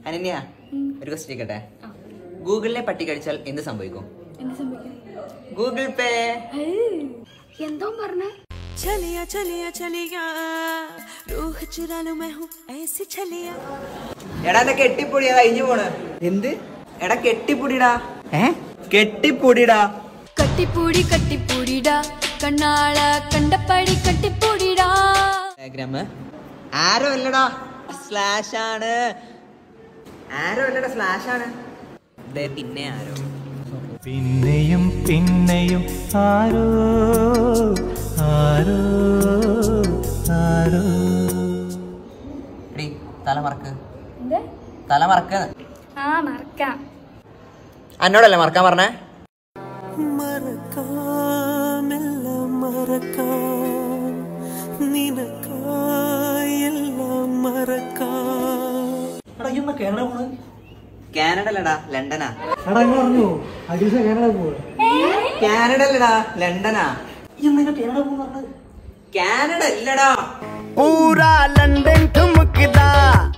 അനന്യ ഒരു ക്വസ്റ്റ്യൻ ചോദിക്കട്ടെ ഗൂഗിളിലെ പട്ടി കഴിച്ചാൽ എന്ത് സംഭവിക്കും എന്ത് സംഭവിക്കും ഗൂഗിൾ പേ എന്തോ പറഞ്ഞേ चलिया चलिया चलिया रूह चुरा लूं मैं हूँ ऐसी छलिया എടാ എന്റെ കെട്ടിപ്പൊടിയാ കഴിഞ്ഞു പോണ് എന്ത് എടാ കെട്ടിപ്പൊടിടാ ഏ കെട്ടിപ്പൊടിടാ കട്ടിപ്പൂടി കട്ടിപ്പൂടിടാ കണ്ണാള കണ്ടപ്പടി കട്ടിപ്പൂടിടാ ഡയഗ്രാം ആരോ അല്ലടാ സ്ലാഷ് ആണ് ആരോ അല്ലടാ സ്ലാഷ് ആണ് ദേ പിന്നെ ആരോ പിന്നെയും പിന്നെയും ആരോ ആരോ ആരോ എടീ തല മറക്ക് എന്ത് തല മറക്ക് ആ മറക്കാം എന്നോടല്ലേ മറക്കാൻ പറഞ്ഞേ മറക്കാം എല്ലാം മറക്കാം നിനക്കായി എല്ലാം മറക്കാം എടാ ഇന്ന് കേരള പോണ് കാനഡ അല്ലടാ ലണ്ടനാ എടാ ഇങ്ങനെ പറഞ്ഞു അജീഷ കേരള പോവാ കാനഡ അല്ലടാ ലണ്ടനാ ഇന്ന് കേരള പോന്ന് പറഞ്ഞത് കാനഡ അല്ലടാ पूरा लंदन ठुमकदा